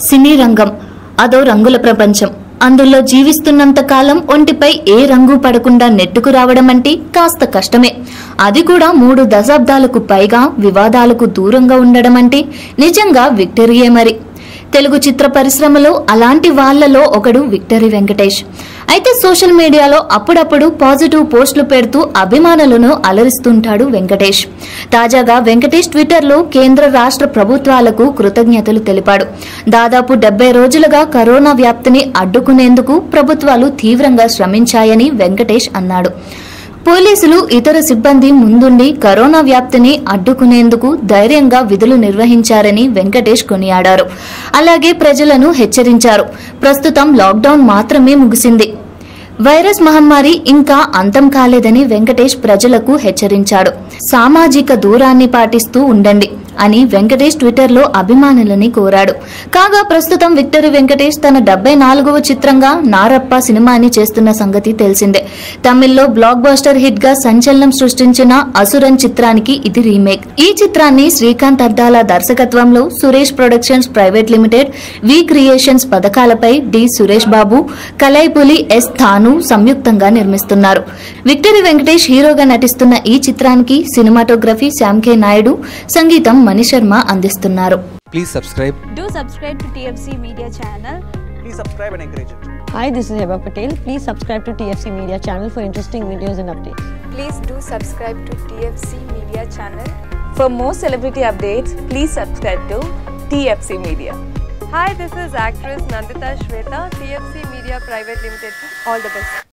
సినీ రంగం అదో రంగుల ప్రపంచం అందులో జీవిస్తున్నంత కాలం ఒంటిపై ఏ రంగు పడకుండా నెట్టుకు రావడం అంటే కాస్త కష్టమే అది కూడా మూడు దశాబ్దాలకు పైగా వివాదాలకు దూరంగా ఉండడం అంటే నిజంగా విక్టరీయే మరి తెలుగు చిత్ర పరిశ్రమలో అలాంటి వాళ్ళలో ఒకడు విక్టరీ వెంకటేష్ అయితే సోషల్ మీడియాలో అప్పుడప్పుడు పాజిటివ్ పోస్టులు పెడుతూ అభిమానులను అలరిస్తుంటాడు వెంకటేష్ తాజాగా వెంకటేష్ ట్విట్టర్లో కేంద్ర రాష్ట్ర ప్రభుత్వాలకు కృతజ్ఞతలు తెలిపాడు దాదాపు డెబ్బై రోజులుగా కరోనా వ్యాప్తిని అడ్డుకునేందుకు ప్రభుత్వాలు తీవ్రంగా శ్రమించాయని వెంకటేష్ అన్నాడు పోలీసులు ఇతర సిబ్బంది ముందుండి కరోనా వ్యాప్తిని అడ్డుకునేందుకు ధైర్యంగా విధులు నిర్వహించారని వెంకటేష్ కొనియాడారు అలాగే ప్రజలను హెచ్చరించారు ప్రస్తుతం లాక్డౌన్ మాత్రమే ముగిసింది వైరస్ మహమ్మారి ఇంకా అంతం కాలేదని వెంకటేష్ ప్రజలకు హెచ్చరించాడు సామాజిక దూరాన్ని పాటిస్తూ ఉండండి అని వెంకటేష్ ట్విట్టర్లో అభిమానులని కోరాడు కాగా ప్రస్తుతం విక్టరీ వెంకటేష్ తన డెబ్బై నాలుగవ చిత్రంగా నారప్ప సినిమాని చేస్తున్న సంగతి తెలిసిందే తమిళ్లో బ్లాక్ బస్టర్ హిట్ గా సంచలనం సృష్టించిన అసురన్ చిత్రానికి ఇది రీమేక్ ఈ చిత్రాన్ని శ్రీకాంత్ అర్దాల దర్శకత్వంలో Suresh productions private limited V creations పథకాలపై డి సురేష్ బాబు కలైపులి ఎస్ థాను సంయుక్తంగా నిర్మిస్తున్నారు విక్టరీ వెంకటేష్ హీరోగా నటిస్తున్న ఈ చిత్రానికి సినిమాటోగ్రఫీ శ్యామ్ కే నాయుడు సంగీతం మణిశర్మ అందిస్తున్నారు Please subscribe. Do subscribe to TFC Media channel. please subscribe and encourage it. Hi, this is Heba Patel. Please subscribe to TFC Media channel for interesting videos and updates. Please do subscribe to TFC Media channel. For more celebrity updates, please subscribe to TFC Media. Hi, this is actress Nandita Shweta, TFC Media Private Limited. All the best.